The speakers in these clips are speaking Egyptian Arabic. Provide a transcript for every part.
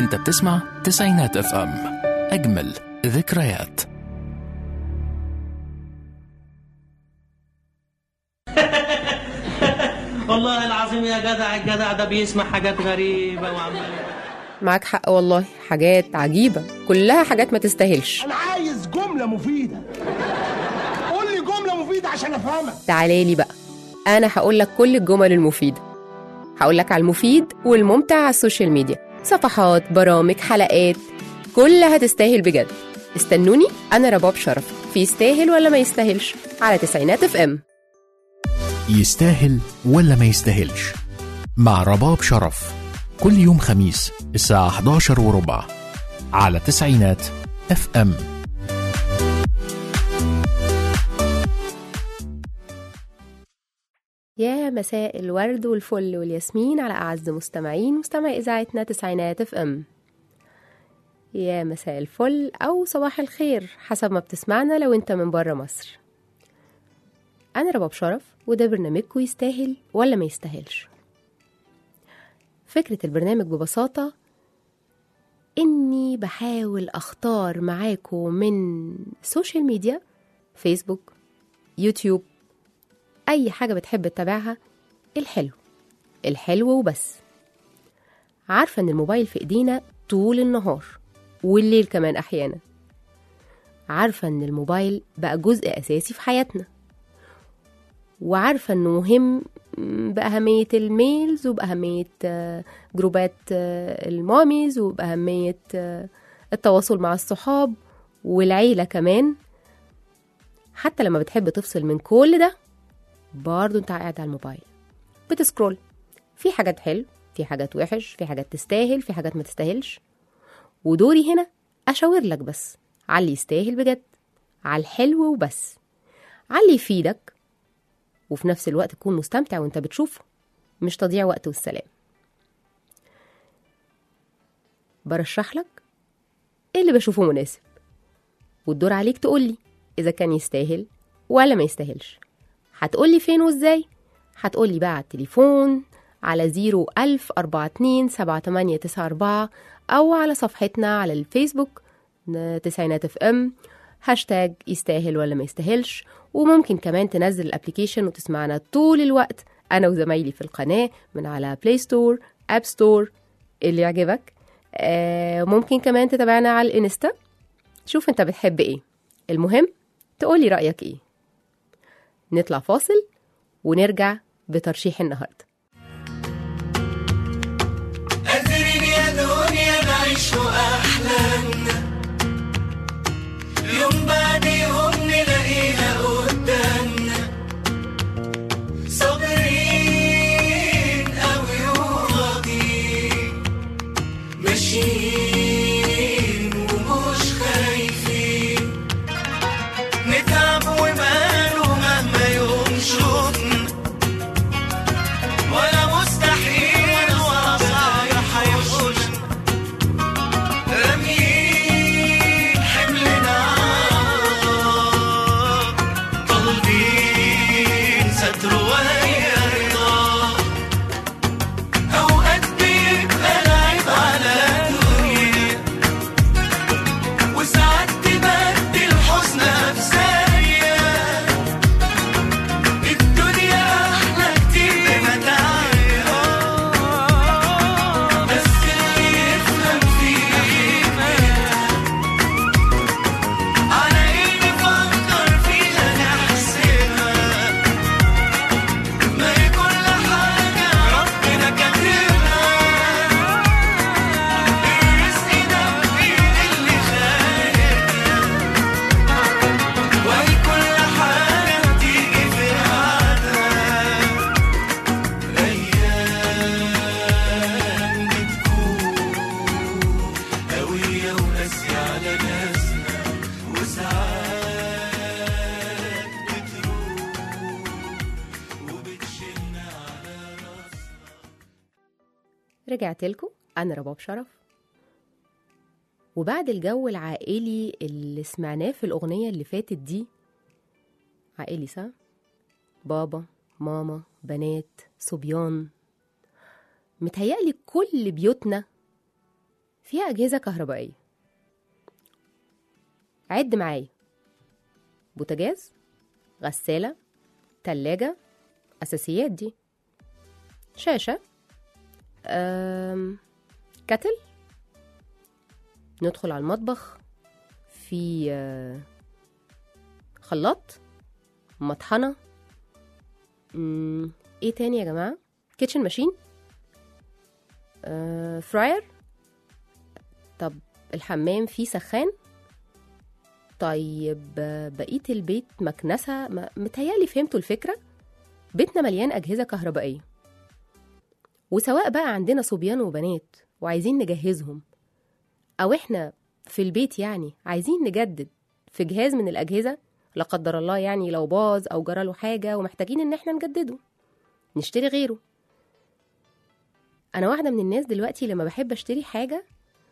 انت بتسمع تسعينات اف ام اجمل ذكريات والله العظيم يا جدع الجدع ده بيسمع حاجات غريبة وعمال معاك حق والله حاجات عجيبة كلها حاجات ما تستاهلش انا عايز جمله مفيده قول لي جمله مفيده عشان افهمك تعالى لي بقى أنا هقول لك كل الجمل المفيدة هقول لك على المفيد والممتع على السوشيال ميديا صفحات برامج حلقات كلها تستاهل بجد استنوني أنا رباب شرف في يستاهل ولا ما يستاهلش على تسعينات اف ام يستاهل ولا ما يستاهلش مع رباب شرف كل يوم خميس الساعة 11 وربع على تسعينات اف ام يا مساء الورد والفل والياسمين على أعز مستمعين مستمعي إذاعتنا تسعينات اف ام يا مساء الفل أو صباح الخير حسب ما بتسمعنا لو أنت من برا مصر أنا رباب شرف وده برنامجكم يستاهل ولا ما يستاهلش فكرة البرنامج ببساطة إني بحاول أختار معاكم من سوشيال ميديا فيسبوك يوتيوب أي حاجة بتحب تتابعها الحلو الحلو وبس عارفة إن الموبايل في إيدينا طول النهار والليل كمان أحيانا عارفة إن الموبايل بقى جزء أساسي في حياتنا وعارفة إنه مهم بأهمية الميلز وبأهمية آه، جروبات آه، الماميز وبأهمية آه، التواصل مع الصحاب والعيلة كمان حتى لما بتحب تفصل من كل ده برضه انت قاعد على الموبايل بتسكرول في حاجات حلو في حاجات وحش في حاجات تستاهل في حاجات ما تستاهلش ودوري هنا اشاور لك بس على اللي يستاهل بجد على الحلو وبس على اللي يفيدك وفي نفس الوقت تكون مستمتع وانت بتشوفه مش تضييع وقت والسلام برشح لك ايه اللي بشوفه مناسب والدور عليك تقولي اذا كان يستاهل ولا ما يستاهلش هتقولي فين وازاي هتقولي بقى على التليفون على زيرو ألف أربعة اتنين سبعة تمانية تسعة أربعة أو على صفحتنا على الفيسبوك ن- تسعينات اف ام هاشتاج يستاهل ولا ما يستاهلش وممكن كمان تنزل الابليكيشن وتسمعنا طول الوقت أنا وزمايلي في القناة من على بلاي ستور أب ستور اللي يعجبك آه ممكن كمان تتابعنا على الانستا شوف انت بتحب ايه المهم تقولي رأيك ايه نطلع فاصل ونرجع بترشيح النهارده قادرين يا دنيا نعيش أحلامنا يوم بعد يوم نلاقيها قدامنا صابرين أوي وراضيين ماشيين ومش خايفين نتعب وماله مهما يوم شوفنا ولا مستحيل ولا صعب هيحوشنا راميين حملنا عار، طالبين ستر وهي رضا أوقات بيبقى العيب على الدنيا وساعات تبدل حزنها في ثانية الدنيا أحلى كتير بمتاعها بس اللي يفهم فيها على إيه نفكر فيها نحسبها ما هي كل حاجة ربنا كاتبها الرزق ده بإيد اللي خالقنا وهي كل حاجة بتيجي في ميعادها أيام بتكون قوية وقاسية على ناسنا وساعات بتروح وبتشيلنا على راسنا رجعت لكم أنا رباب شرف وبعد الجو العائلي اللي سمعناه في الأغنية اللي فاتت دي عائلي صح؟ بابا ماما بنات صبيان متهيألي كل بيوتنا فيها أجهزة كهربائية عد معايا بوتاجاز غسالة تلاجة أساسيات دي شاشة أم... كتل ندخل على المطبخ في آه، خلاط مطحنة مم، ايه تاني يا جماعة كيتشن ماشين آه، فراير طب الحمام فيه سخان طيب آه، بقية البيت مكنسة ما- متهيألي فهمتوا الفكرة بيتنا مليان أجهزة كهربائية وسواء بقى عندنا صبيان وبنات وعايزين نجهزهم أو إحنا في البيت يعني عايزين نجدد في جهاز من الأجهزة لا قدر الله يعني لو باظ أو جراله حاجة ومحتاجين إن إحنا نجدده نشتري غيره أنا واحدة من الناس دلوقتي لما بحب أشتري حاجة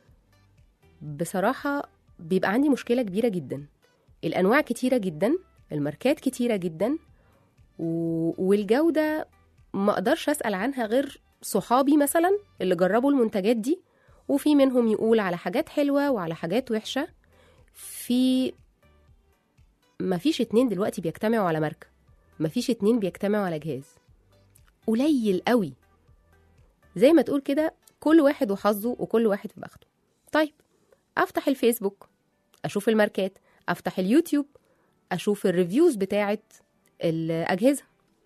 بصراحة بيبقى عندي مشكلة كبيرة جدا الأنواع كتيرة جدا الماركات كتيرة جدا و... والجودة ما أقدرش أسأل عنها غير صحابي مثلا اللي جربوا المنتجات دي وفي منهم يقول على حاجات حلوة وعلى حاجات وحشة في مفيش اتنين دلوقتي بيجتمعوا على ماركة مفيش اتنين بيجتمعوا على جهاز قليل قوي زي ما تقول كده كل واحد وحظه وكل واحد في بخته طيب افتح الفيسبوك اشوف الماركات افتح اليوتيوب اشوف الريفيوز بتاعه الاجهزه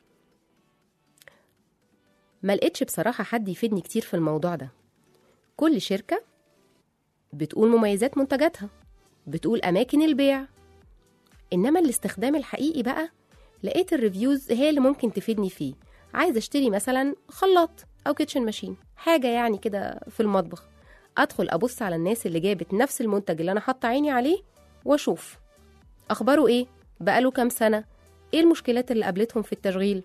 ما لقيتش بصراحه حد يفيدني كتير في الموضوع ده كل شركه بتقول مميزات منتجاتها بتقول اماكن البيع انما الاستخدام الحقيقي بقى لقيت الريفيوز هي اللي ممكن تفيدني فيه عايزه اشتري مثلا خلاط او كيتشن ماشين حاجه يعني كده في المطبخ ادخل ابص على الناس اللي جابت نفس المنتج اللي انا حاطه عيني عليه واشوف اخباره ايه بقاله كام سنه ايه المشكلات اللي قابلتهم في التشغيل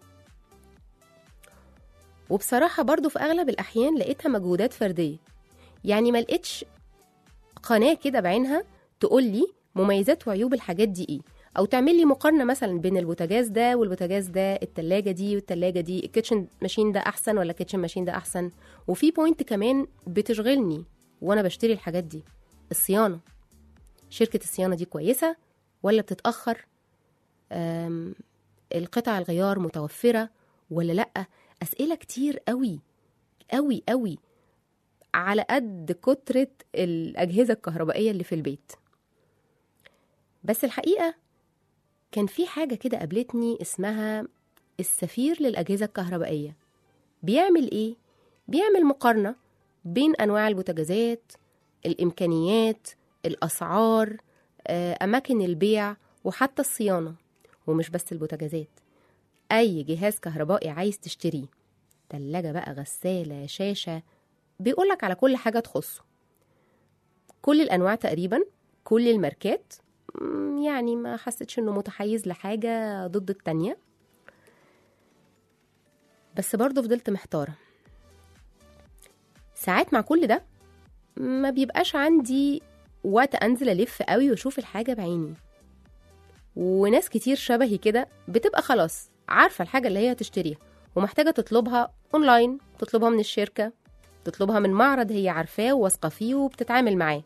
وبصراحة برضو في أغلب الأحيان لقيتها مجهودات فردية يعني ما لقيتش قناة كده بعينها تقول لي مميزات وعيوب الحاجات دي ايه او تعمل لي مقارنه مثلا بين البوتاجاز ده والبوتاجاز ده التلاجة دي والتلاجة دي الكيتشن ماشين ده احسن ولا الكيتشن ماشين ده احسن وفي بوينت كمان بتشغلني وانا بشتري الحاجات دي الصيانه شركه الصيانه دي كويسه ولا بتتاخر أم، القطع الغيار متوفره ولا لا اسئله كتير قوي قوي قوي على قد كتره الاجهزه الكهربائيه اللي في البيت بس الحقيقه كان في حاجه كده قابلتني اسمها السفير للاجهزه الكهربائيه بيعمل ايه بيعمل مقارنه بين انواع البوتاجازات الامكانيات الاسعار آه، اماكن البيع وحتى الصيانه ومش بس البوتاجازات اي جهاز كهربائي عايز تشتريه تلاجة بقى غسالة شاشة بيقولك على كل حاجة تخصه كل الأنواع تقريبا كل الماركات مم، يعني ما حسيتش انه متحيز لحاجة ضد التانية بس برضه فضلت محتارة ساعات مع كل ده ما بيبقاش عندي وقت انزل الف قوي واشوف الحاجة بعيني وناس كتير شبهي كده بتبقى خلاص عارفة الحاجة اللي هي تشتريها ومحتاجة تطلبها اونلاين تطلبها من الشركة تطلبها من معرض هي عارفاه وواثقة فيه وبتتعامل معاه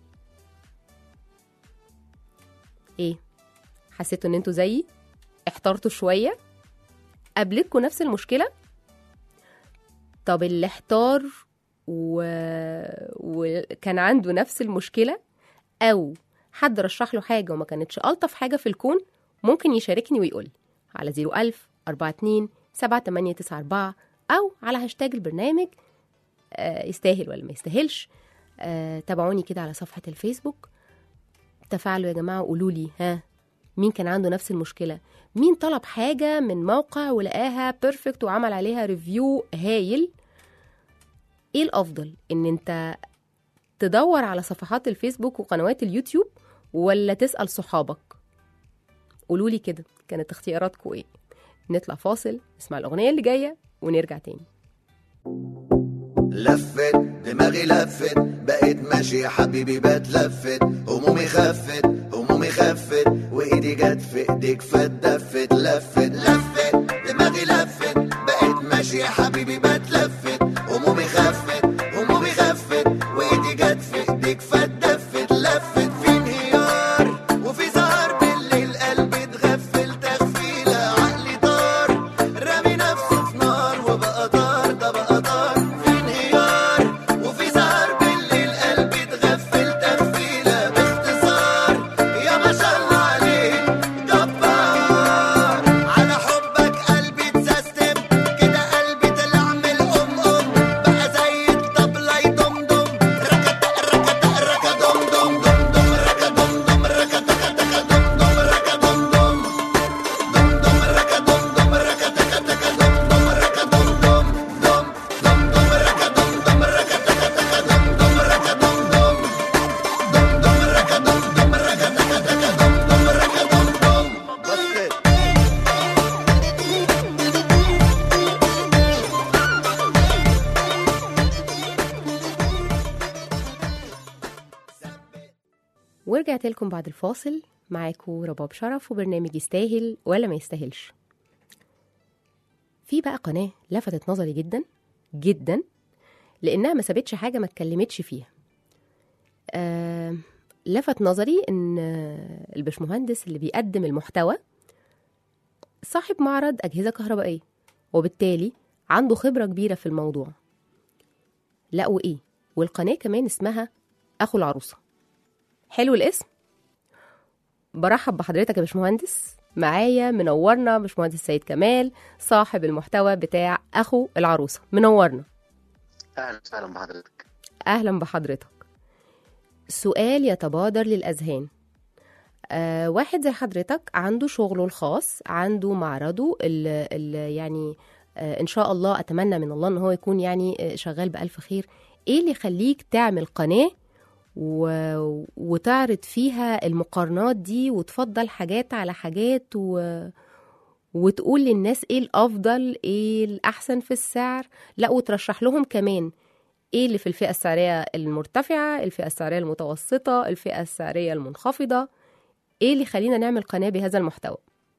ايه حسيتوا ان انتوا زيي احترتوا شوية قابلتكوا نفس المشكلة طب اللي احتار و... وكان عنده نفس المشكلة أو حد رشح له حاجة وما كانتش ألطف حاجة في الكون ممكن يشاركني ويقول على 01000 42 7894 أو على هاشتاج البرنامج آه، يستاهل ولا ما يستاهلش آه، تابعوني كده على صفحة الفيسبوك تفاعلوا يا جماعة وقولوا لي ها مين كان عنده نفس المشكلة مين طلب حاجة من موقع ولقاها بيرفكت وعمل عليها ريفيو هايل ايه الافضل ان انت تدور على صفحات الفيسبوك وقنوات اليوتيوب ولا تسأل صحابك قولوا لي كده كانت اختياراتكم ايه نطلع فاصل نسمع الاغنية اللي جاية ونرجع تاني لفت دماغي لفت بقيت ماشي يا حبيبي بتلفت همومي خفت همومي خفت وايدي جت في ايديك فاتدفت لفت لفت دماغي لفت بقيت ماشي يا حبيبي بتلفت همومي خفت همومي خفت وايدي جت ورجعت لكم بعد الفاصل معاكم رباب شرف وبرنامج يستاهل ولا ما يستاهلش في بقى قناة لفتت نظري جدا جدا لأنها ما سابتش حاجة ما اتكلمتش فيها آه لفت نظري إن آه، البشمهندس اللي بيقدم المحتوى صاحب معرض أجهزة كهربائية وبالتالي عنده خبرة كبيرة في الموضوع لا وإيه والقناة كمان اسمها أخو العروسة حلو الاسم برحب بحضرتك يا باشمهندس معايا منورنا باشمهندس سيد كمال صاحب المحتوى بتاع أخو العروسة منورنا اهلا وسهلا بحضرتك أهلا بحضرتك سؤال يتبادر للأذهان آه واحد زي حضرتك عنده شغله الخاص عنده معرضه اللي اللي يعني آه إن شاء الله أتمنى من الله إن هو يكون يعني آه، شغال بألف خير إيه اللي يخليك تعمل قناة و... وتعرض فيها المقارنات دي وتفضل حاجات على حاجات و... وتقول للناس ايه الافضل ايه الاحسن في السعر لا وترشح لهم كمان ايه اللي في الفئه السعريه المرتفعه الفئه السعريه المتوسطه الفئه السعريه المنخفضه ايه اللي يخلينا نعمل قناه بهذا المحتوى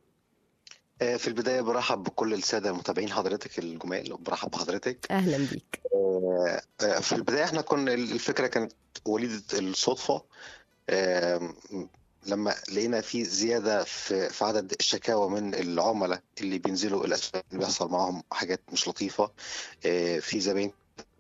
آه، في البدايه برحب بكل الساده المتابعين حضرتك الجمال وبرحب بحضرتك اهلا بيك آه، آه، في البدايه احنا كنا الفكره كانت وليده الصدفه آم، لما لقينا في زياده في في عدد الشكاوى من العملاء اللي بينزلوا الاسواق اللي بيحصل معاهم حاجات مش لطيفه آه، في زباين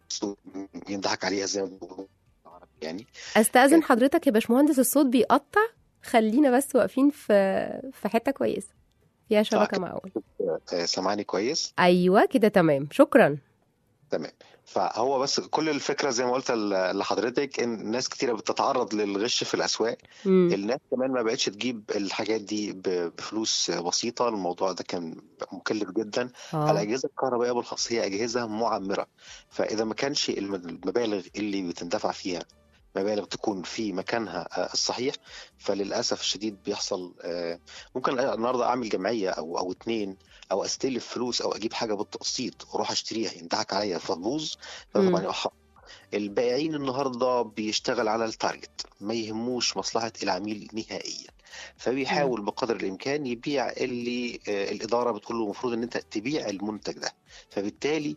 ينضحك عليها زي ما بيقولوا بالعربي يعني استاذن حضرتك يا باشمهندس الصوت بيقطع خلينا بس واقفين في في حته كويسه فيها شبكه صح. معقول آه، سامعني كويس ايوه كده تمام شكرا تمام فهو بس كل الفكره زي ما قلت ل- لحضرتك ان ناس كتيره بتتعرض للغش في الاسواق مم. الناس كمان ما بقتش تجيب الحاجات دي ب- بفلوس بسيطه الموضوع ده كان مكلف جدا اه الاجهزه الكهربائيه بالاخص هي اجهزه معمره فاذا ما كانش الم- المبالغ اللي بتندفع فيها مبالغ تكون في مكانها آه، الصحيح فللاسف الشديد بيحصل آه، ممكن النهارده اعمل جمعيه او او اتنين او استلف فلوس او اجيب حاجه بالتقسيط واروح اشتريها ينضحك عليا فتبوظ ده مم. طبعا يبقى حق. البائعين النهارده بيشتغل على التارجت ما يهموش مصلحه العميل نهائيا فبيحاول بقدر الامكان يبيع اللي آه، الاداره بتقول له المفروض ان انت تبيع المنتج ده فبالتالي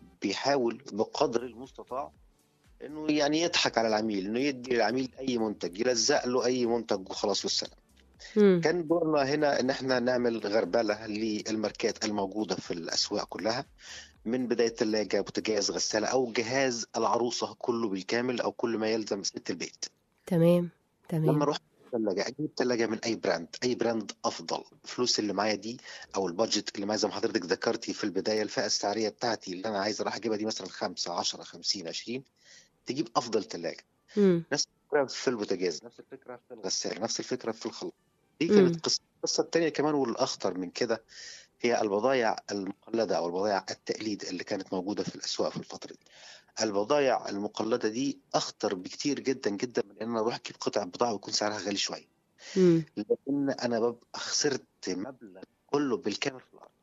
بيحاول بقدر المستطاع انه يعني يضحك على العميل انه يدي للعميل اي منتج يلزق له اي منتج وخلاص والسلام مم. كان دورنا هنا ان احنا نعمل غربله للماركات الموجوده في الاسواق كلها من بدايه ثلاجه بوتاجاز غساله او جهاز العروسه كله بالكامل او كل ما يلزم ست البيت تمام لما تمام اروح ثلاجه اجيب ثلاجه من اي براند اي براند افضل الفلوس اللي معايا دي او البادجت اللي معايا زي ما حضرتك ذكرتي في البدايه الفئه السعريه بتاعتي اللي انا عايز اروح اجيبها دي مثلا 5 10 50 20 تجيب افضل ثلاجه مم. نفس الفكره في البوتاجاز نفس الفكره في الغساله نفس الفكره في الخلاط دي مم. كانت قصه القصه الثانيه كمان والاخطر من كده هي البضائع المقلده او البضائع التقليد اللي كانت موجوده في الاسواق في الفتره دي البضائع المقلده دي اخطر بكتير جدا جدا من ان انا اروح اجيب قطع بضاعه ويكون سعرها غالي شويه مم. لان انا ببقى خسرت مبلغ كله بالكامل في الارض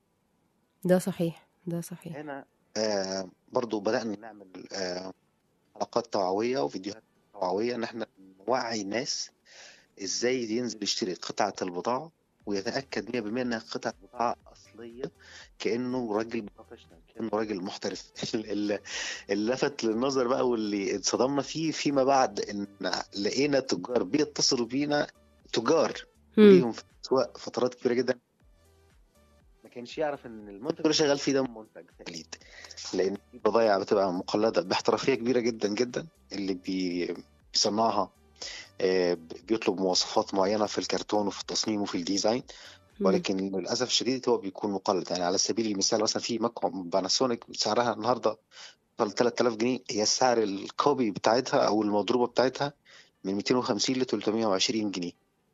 ده صحيح ده صحيح هنا آه برضو بدأنا نعمل آه حلقات توعوية وفيديوهات توعوية ان احنا نوعي الناس ازاي ينزل يشتري قطعة البضاعة ويتأكد 100% انها قطعة بضاعة أصلية كأنه راجل بروفيشنال كأنه راجل محترف ال- اللي لفت للنظر بقى واللي اتصدمنا فيه فيما بعد ان لقينا تجار بيتصلوا بينا تجار مم. ليهم في الاسواق فترات كبيره جدا ما كانش يعرف ان المنتج اللي شغال فيه ده منتج تقليد لان في بضائع بتبقى مقلده باحترافيه كبيره جدا جدا اللي بي بيصنعها آه، بيطلب مواصفات معينه في الكرتون وفي التصميم وفي الديزاين مم. ولكن للاسف الشديد هو بيكون مقلد يعني على سبيل المثال مثلا في مكوى باناسونيك سعرها النهارده وصل 3000 جنيه هي السعر الكوبي بتاعتها او المضروبه بتاعتها من 250 ل 320 جنيه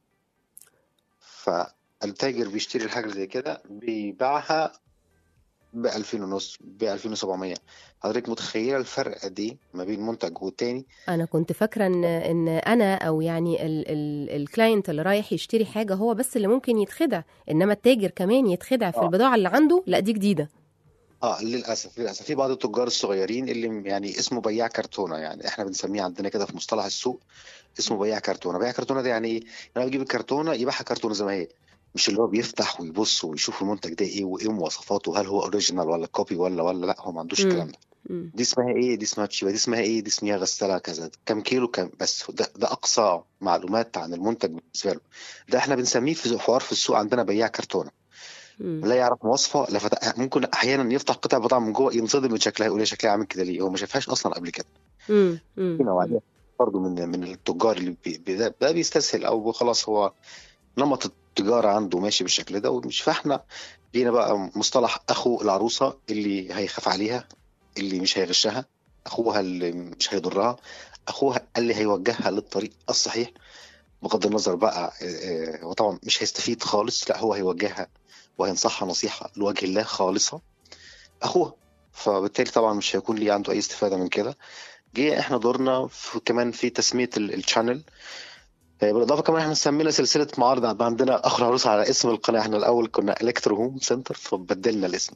فالتاجر بيشتري الحاجه زي كده بيبيعها ب 2000 ونص ب 2700 حضرتك متخيله الفرق قد ايه ما بين منتج والتاني انا كنت فاكره ان ان انا او يعني ال ال الكلاينت اللي رايح يشتري حاجه هو بس اللي ممكن يتخدع انما التاجر كمان يتخدع في آه. البضاعه اللي عنده لا دي جديده اه للاسف للاسف في بعض التجار الصغيرين اللي يعني اسمه بياع كرتونه يعني احنا بنسميه عندنا كده في مصطلح السوق اسمه بياع كرتونه بياع كرتونه ده يعني ايه انا بجيب الكرتونه يبيعها كرتونه زي ما هي مش اللي هو بيفتح ويبص ويشوف المنتج ده ايه وايه مواصفاته هل هو اوريجينال ولا كوبي ولا ولا لا هو ما عندوش مم. الكلام ده مم. دي اسمها ايه دي اسمها تشيبا دي اسمها ايه دي اسمها غسالة كذا كم كيلو كم بس ده, ده اقصى معلومات عن المنتج بالنسبه له ده احنا بنسميه في حوار في السوق عندنا بياع كرتونه مم. لا يعرف مواصفه لا فت... ممكن احيانا يفتح قطع بضاعه من جوه ينصدم من شكلها يقول يا شكلها عامل كده ليه هو ما شافهاش اصلا قبل كده مم. مم. في نوعيه برضه من من التجار اللي بي... بي... ده ده بيستسهل او خلاص هو نمط التجاره عنده ماشي بالشكل ده ومش فاحنا لينا بقى مصطلح اخو العروسه اللي هيخاف عليها اللي مش هيغشها اخوها اللي مش هيضرها اخوها اللي هيوجهها للطريق الصحيح بغض النظر بقى آه، آه، هو طبعا مش هيستفيد خالص لا هو هيوجهها وهينصحها نصيحه لوجه الله خالصه اخوها فبالتالي طبعا مش هيكون ليه عنده اي استفاده من كده جه احنا دورنا في كمان في تسميه ال- الشانل آه، بالاضافه كمان احنا سمينا سلسله معارض عندنا- عندنا اخو العروس على اسم القناه احنا الاول كنا الكترو هوم سنتر فبدلنا الاسم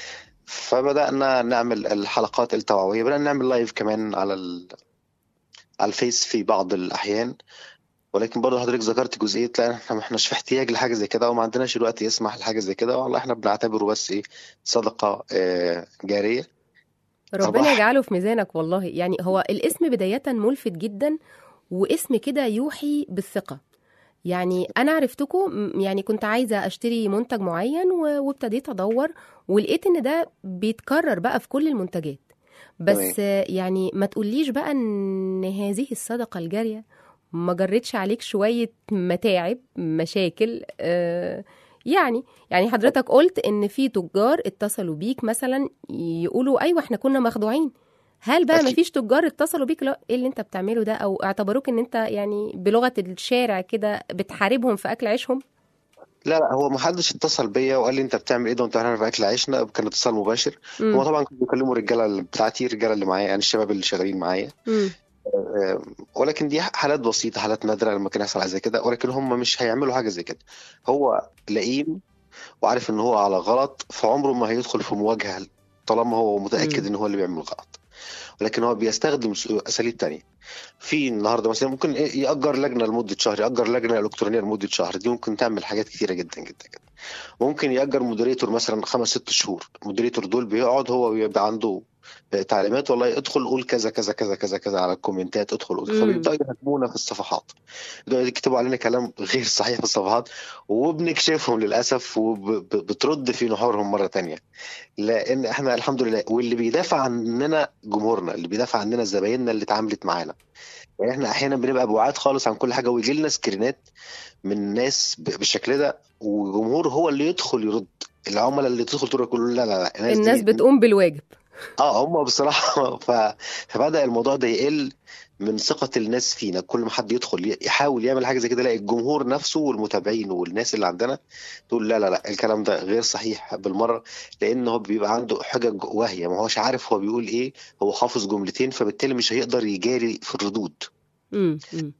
فبدانا نعمل الحلقات التوعويه بدانا نعمل لايف كمان على ال... على الفيس في بعض الاحيان ولكن برضه حضرتك ذكرت جزئيه لا احنا ما احناش في احتياج لحاجه زي كده وما عندناش الوقت يسمح لحاجه زي كده والله احنا بنعتبره بس ايه صدقه آه، جاريه ربنا أرباح. يجعله في ميزانك والله يعني هو الاسم بداية ملفت جدا واسم كده يوحي بالثقة يعني أنا عرفتكم م- يعني كنت عايزة أشتري منتج معين و- وابتديت أدور ولقيت إن ده بيتكرر بقى في كل المنتجات بس تمام. آه، يعني ما تقوليش بقى إن هذه الصدقة الجارية ما جرتش عليك شوية متاعب مشاكل آه يعني يعني حضرتك قلت ان في تجار اتصلوا بيك مثلا يقولوا ايوه احنا كنا مخدوعين هل بقى أكيد. مفيش تجار اتصلوا بيك لا ايه اللي انت بتعمله ده او اعتبروك ان انت يعني بلغه الشارع كده بتحاربهم في اكل عيشهم لا لا هو ما حدش اتصل بيا وقال لي انت بتعمل ايه ده وانت هنا في اكل عيشنا كان اتصال مباشر مم. هو طبعا كانوا بيكلموا الرجاله اللي بتاعتي الرجاله اللي معايا يعني الشباب اللي شغالين معايا مم. آه، ولكن دي حالات بسيطه حالات نادره لما كان يحصل حاجه زي كده ولكن هم مش هيعملوا حاجه زي كده هو لئيم وعارف ان هو على غلط فعمره ما هيدخل في مواجهه طالما هو متاكد مم. ان هو اللي بيعمل غلط ولكن هو بيستخدم اساليب تانية في النهارده مثلا ممكن إيه يأجر لجنه لمده شهر يأجر لجنه الكترونيه لمده شهر دي ممكن تعمل حاجات كتيره جدا جدا جدا ممكن يأجر مودريتور مثلا خمس ست شهور المودريتور دول بيقعد هو بيبقى عنده تعليمات والله ادخل قول كذا كذا كذا كذا كذا على الكومنتات ادخل قول مم. فبيبداوا يهاجمونا في الصفحات بيبداوا يكتبوا علينا كلام غير صحيح في الصفحات وبنكشفهم للاسف وبترد في نحورهم مره تانية لان احنا الحمد لله واللي بيدافع عننا جمهورنا اللي بيدافع عننا زبايننا اللي اتعاملت معانا يعني احنا احيانا بنبقى بعاد خالص عن كل حاجه ويجي لنا سكرينات من ناس ب- بالشكل ده وجمهور هو اللي يدخل يرد العملاء اللي تدخل تقول له لا لا لا الناس دي- بتقوم بالواجب اه هم بصراحه ف... فبدا الموضوع ده يقل من ثقه الناس فينا كل ما حد يدخل ي- يحاول يعمل حاجه زي كده يلاقي الجمهور نفسه والمتابعين والناس اللي عندنا تقول لا لا لا الكلام ده غير صحيح بالمره لان هو بيبقى عنده حجج واهيه ما هوش عارف هو بيقول ايه هو حافظ جملتين فبالتالي مش هيقدر يجاري في الردود مم. مم.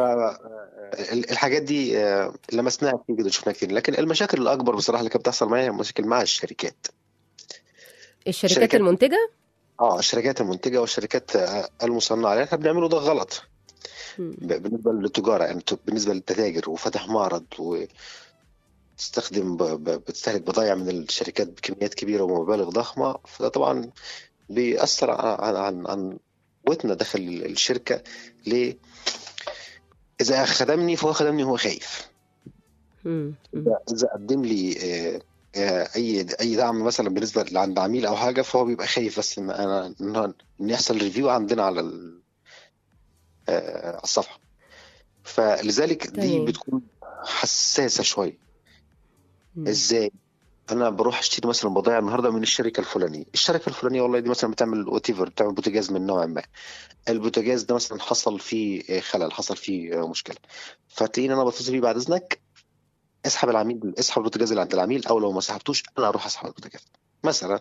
فالحاجات دي آه، لمسناها كتير جدا شفناها كتير لكن المشاكل الاكبر بصراحه اللي كانت بتحصل معايا مشاكل مع الشركات الشركات الشركات- المنتجه اه الشركات المنتجه والشركات آه، المصنعه لان احنا بنعمله ده غلط مم. ب- بالنسبه للتجاره يعني ت- بالنسبه للتتاجر وفتح معرض وتستخدم ب- ب- بتستهلك بضائع من الشركات بكميات كبيره ومبالغ ضخمه فده طبعا بيأثر عن عن عن قوتنا داخل الشركه ليه؟ اذا خدمني فهو خدمني وهو خايف مم. مم. اذا إذا قدم لي آه، آه، اي اي دعم مثلا بالنسبه لعند عميل او حاجه فهو بيبقى خايف بس ان انا ان إن يحصل ريفيو عندنا على ال- آه، على الصفحه فلذلك دي تمام. بتكون حساسه شويه مم. ازاي انا بروح اشتري مثلا بضائع النهارده من الشركه الفلانيه الشركه الفلانيه والله دي مثلا بتعمل وات بتعمل بوتاجاز من نوع ما البوتاجاز ده مثلا حصل فيه خلل حصل فيه مشكله فتلاقيني انا بتصل بيه بعد اذنك اسحب العميل اسحب البوتاجاز اللي عند العميل او لو ما سحبتوش انا اروح اسحب البوتاجاز مثلا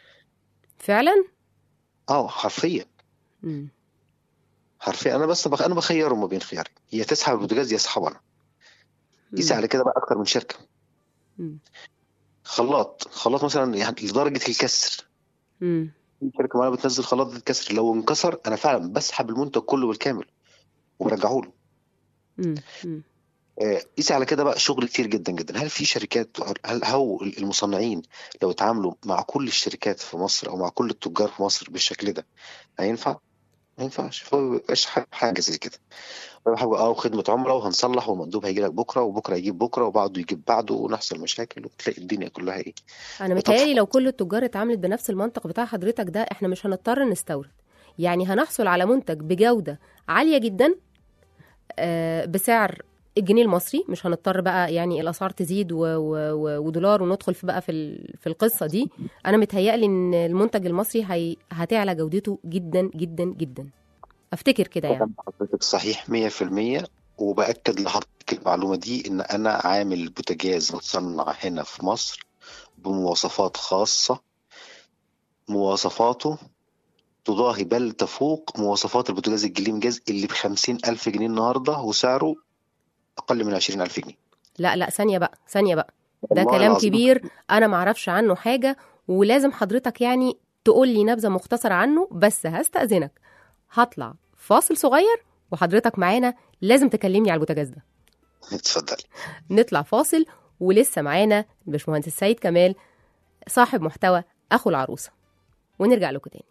فعلا اه حرفيا مم. حرفيا انا بس بخ... انا بخيره ما بين خيارين يا تسحب البوتاجاز يا اسحبه انا قيس مم. على كده بقى اكتر من شركه مم. خلاط خلاط مثلا يعني لدرجه الكسر مم. في شركه معينه بتنزل خلاط الكسر لو انكسر انا فعلا بسحب المنتج كله بالكامل وبرجعه له مم. مم. آه، قيس على كده بقى شغل كتير جدا جدا هل في شركات هل هو المصنعين لو اتعاملوا مع كل الشركات في مصر او مع كل التجار في مصر بالشكل ده هينفع؟ ما ينفعش فهو ما بيبقاش ح- حاجه زي كده هو حاجه اه خدمه عملاء وهنصلح والمندوب هيجي لك بكره وبكره يجيب بكره وبعده يجيب بعده ونحصل مشاكل وتلاقي الدنيا كلها ايه انا متهيألي لو كل التجار اتعاملت بنفس المنطق بتاع حضرتك ده احنا مش هنضطر نستورد يعني هنحصل على منتج بجودة عالية جدا آه، بسعر الجنيه المصري مش هنضطر بقى يعني الاسعار تزيد و و و ودولار وندخل في بقى في ال- في القصه دي انا متهيألي ان المنتج المصري هي هتعلى جودته جدا جدا جدا افتكر كده يعني كلام حضرتك صحيح 100% وبأكد لحضرتك المعلومة دي إن أنا عامل بوتاجاز متصنع هنا في مصر بمواصفات خاصة مواصفاته تضاهي بل تفوق مواصفات البوتاجاز الجليم جاز اللي بخمسين ألف جنيه النهاردة وسعره أقل من عشرين ألف جنيه لا لا ثانيه بقى ثانيه بقى ده والله كلام العظيم. كبير انا معرفش عنه حاجه ولازم حضرتك يعني تقول لي نبذه مختصره عنه بس هستأذنك هطلع فاصل صغير وحضرتك معانا لازم تكلمني على البوتاجاز ده اتفضلي نطلع فاصل ولسه معانا الباشمهندس سيد كمال صاحب محتوى اخو العروسه ونرجع لكم تاني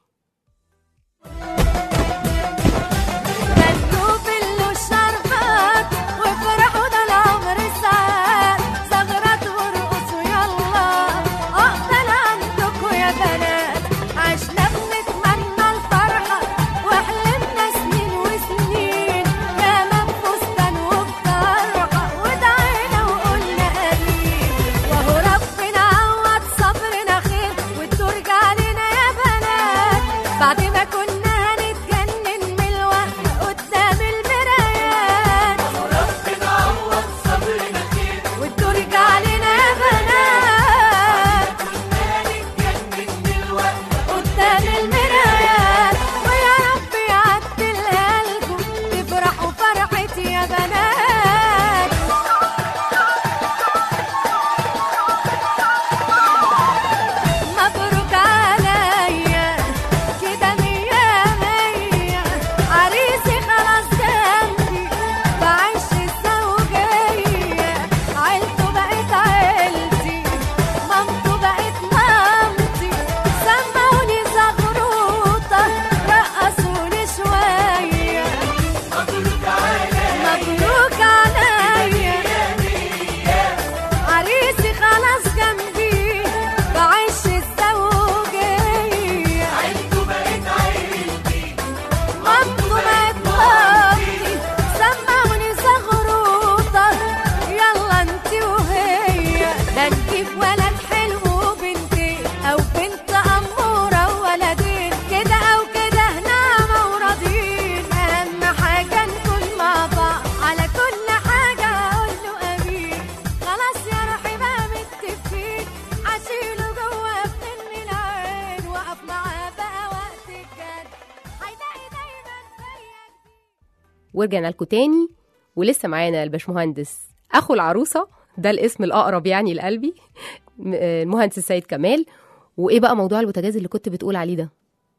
غنوا بالله الشربات وافرحوا ده العمر ساعات زغرات وارقصوا يلا اقبل عندكوا يا بنات عشنا بنتمنى الفرحة واحلمنا سنين وسنين ياما بفستان وبطرحة ودعينا وقلنا امين وهو ربنا عوض صبرنا خير وترجع لنا يا بنات بعد ما كنا هنتجنن من الوقت قدام المرايات ربنا عوض صبرنا خير وترجع لنا يا بنات هنتجنن من الوقت قدام المرايات ويا رب يعدلها لكم تفرحوا فرحتي يا بنات مبروك عليا كده مية مية عريسي خلاص جنبي بعيش الزوجية عيلته بقت عيلتي مامته بقت مامتي سمعوني زغروطة رقصوني شوية مبروك علينا مبروك عليا عريسي خلاص جنبي بعيش الزوجية عيلته بقت عيلتي مامته بقت مامتي سمعوني زغروطة يلا انتي وهي ده نجيب ولد حلو وبنتين او بنت امورة وولدين كده او كده نعمة وراضيين اهم حاجة نكون مع بعض على كل حاجة اقول له امين خلاص يا روحي بقى متفقين هشيله جوه من العين واقف معاه بقى وقت الجد هيلاقي دايما زيك ورجعنا لكم تاني ولسه معانا الباشمهندس اخو العروسه ده الاسم الاقرب يعني لقلبي م- آه، المهندس السيد كمال وايه بقى موضوع البوتاجاز اللي كنت بتقول عليه ده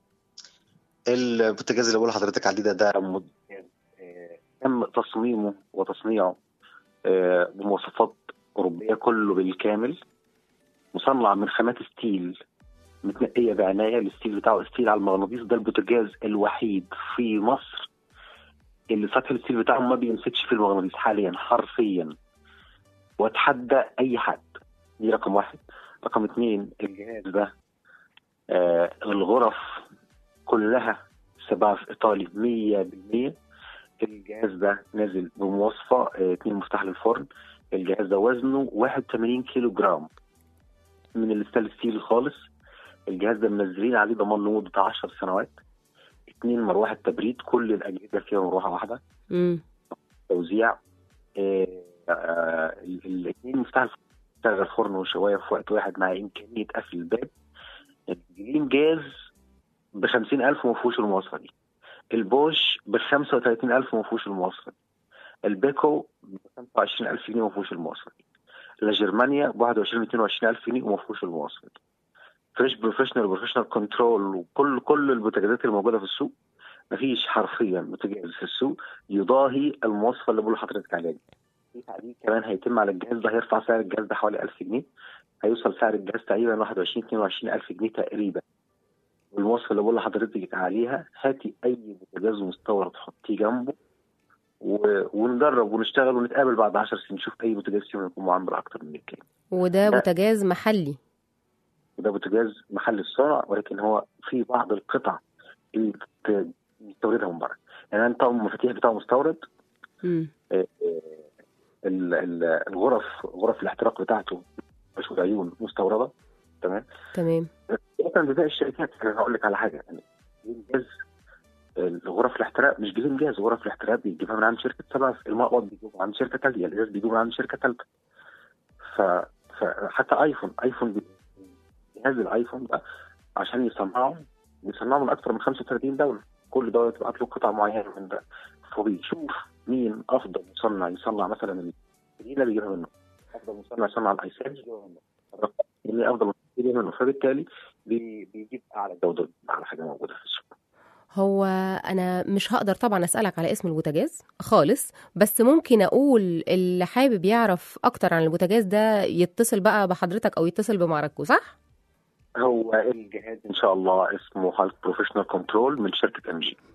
البوتاجاز اللي بقول لحضرتك عليه ده ده مد- آه، تم تصميمه وتصنيعه آه، بمواصفات أوروبية كله بالكامل مصنع من خامات ستيل متنقية بعناية الستيل بتاعه ستيل على المغناطيس ده البوتاجاز الوحيد في مصر اللي سطح الستيل بتاعه ما بيمسكش في المغناطيس حاليا حرفيا واتحدى أي حد دي رقم واحد رقم اتنين الجهاز ده آه الغرف كلها سبعة في إيطالي مية بالمية الجهاز ده نازل بمواصفة آه، اتنين مفتاح للفرن الجهاز ده وزنه 81 كيلو جرام من الستانلس ستيل خالص الجهاز ده منزلين عليه ضمان لمدة 10 سنوات اتنين مروحة تبريد كل الأجهزة فيها مروحة واحدة امم توزيع آه، آه، ال- الاثنين مفتاح شغل فرن وشوايه في وقت واحد مع امكانيه قفل الباب الجليم جاز ب 50000 وما فيهوش المواصفه دي البوش ب 35000 وما فيهوش المواصفه دي البيكو ب 25000 جنيه وما فيهوش المواصفه دي لجرمانيا ب 21 22 الف جنيه وما فيهوش المواصفات فريش بروفيشنال بروفيشنال كنترول وكل كل البوتاجازات اللي موجوده في السوق مفيش حرفيا بوتاجاز في السوق يضاهي المواصفه اللي بقول لحضرتك عليها دي في تعديل كمان هيتم على الجهاز ده هيرفع سعر الجهاز ده حوالي 1000 جنيه هيوصل سعر الجهاز تقريبا 21 22 الف جنيه تقريبا والمواصفه اللي بقول لحضرتك عليها هاتي اي بوتاجاز مستورد حطيه جنبه و... ونجرب ونشتغل ونتقابل بعد 10 سنين نشوف اي بوتاجاز فيهم يكون معمر اكتر من كده وده لا. بوتاجاز محلي وده بوتاجاز محل الصنع ولكن هو في بعض القطع اللي بت- بيستوردها من بره يعني انت المفاتيح بتاعه مستورد مم. آه، آه، ال- ال- الغرف غرف الاحتراق بتاعته مش عيون مستورده تمام تمام مثلا بباقي الشركات انا هقول لك على حاجه يعني الجهاز غرف الاحتراق مش جيب جاز غرف الاحتراق بيجيبها من عند شركه سبع المقبض بيجيبها من عند شركه ثانيه الازاز بيجيبه من عند شركه ثالثه ف... فحتى ايفون ايفون بي- جهاز الايفون ده عشان يصنعه بيصنعه من اكثر من 35 دوله كل دوله تبعت له قطع معينه من ده فبيشوف مين افضل مصنع يصنع مثلا الجديده بيجيبها منه افضل مصنع يصنع الايساد بيجيبها منه مين افضل مصنع يجيبها منه فبالتالي بي- بيجيب اعلى جوده اعلى حاجه موجوده في السوق هو انا مش هقدر طبعا اسالك على اسم البوتاجاز خالص بس ممكن اقول اللي حابب يعرف اكتر عن البوتاجاز ده يتصل بقى بحضرتك او يتصل بمعرضكم صح هو الجهاز ان شاء الله اسمه هالك بروفيشنال كنترول من شركه ام جي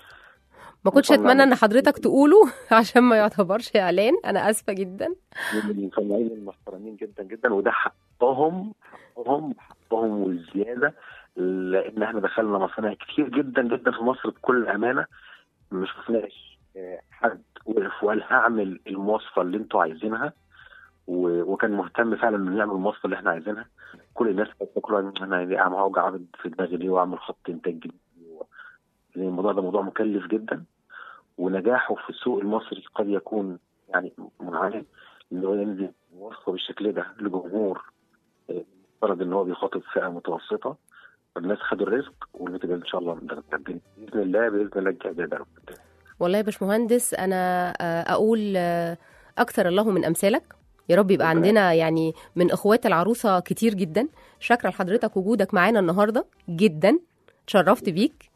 ما كنتش مصنع اتمنى ان من- حضرتك تقوله عشان ما يعتبرش اعلان انا اسفه جدا من المصنعين المحترمين جدا جدا وده حقهم حقهم حقهم والزياده لان احنا دخلنا مصانع كتير جدا جدا في مصر بكل امانه ما شفناش آه، حد وقف وقال هعمل المواصفه اللي انتوا عايزينها و- وكان مهتم فعلا انه يعمل المواصفه اللي احنا عايزينها كل الناس كانت بتقول انا ليه اعمل اوجع عبد في دماغي ليه واعمل خط انتاج جديد لان الموضوع ده موضوع مكلف جدا ونجاحه في السوق المصري قد يكون يعني منعدم ان هو ينزل وصفه بالشكل ده لجمهور آه، مفترض ان هو بيخاطب فئه متوسطه الناس خدوا الرزق والنتيجه ان شاء الله متقدمين باذن الله باذن الله الجهاز ده رب والله يا باشمهندس انا آه، اقول آه، اكثر الله من امثالك يا رب يبقى عندنا يعني من اخوات العروسه كتير جدا شاكره لحضرتك وجودك معانا النهارده جدا اتشرفت بيك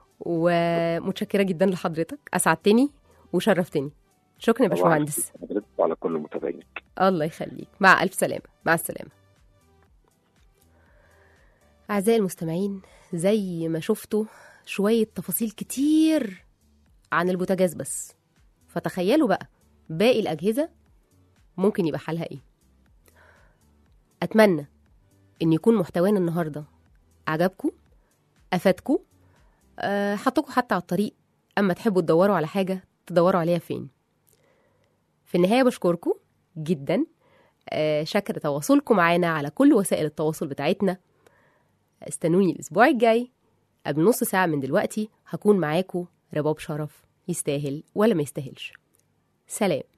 ومتشكره جدا لحضرتك اسعدتني وشرفتني شكرا يا باشمهندس حضرتك وعلى كل متابعينك الله يخليك مع الف سلامه مع السلامه اعزائي المستمعين زي ما شفتوا شويه تفاصيل كتير عن البوتاجاز بس فتخيلوا بقى باقي الأجهزة ممكن يبقى حالها إيه أتمنى إن يكون محتوانا النهاردة عجبكم أفادكم أه حطكم حتى على الطريق أما تحبوا تدوروا على حاجة تدوروا عليها فين في النهاية بشكركم جدا أه شكر تواصلكم معانا على كل وسائل التواصل بتاعتنا استنوني الأسبوع الجاي قبل نص ساعة من دلوقتي هكون معاكم رباب شرف يستاهل ولا ما يستاهلش سلام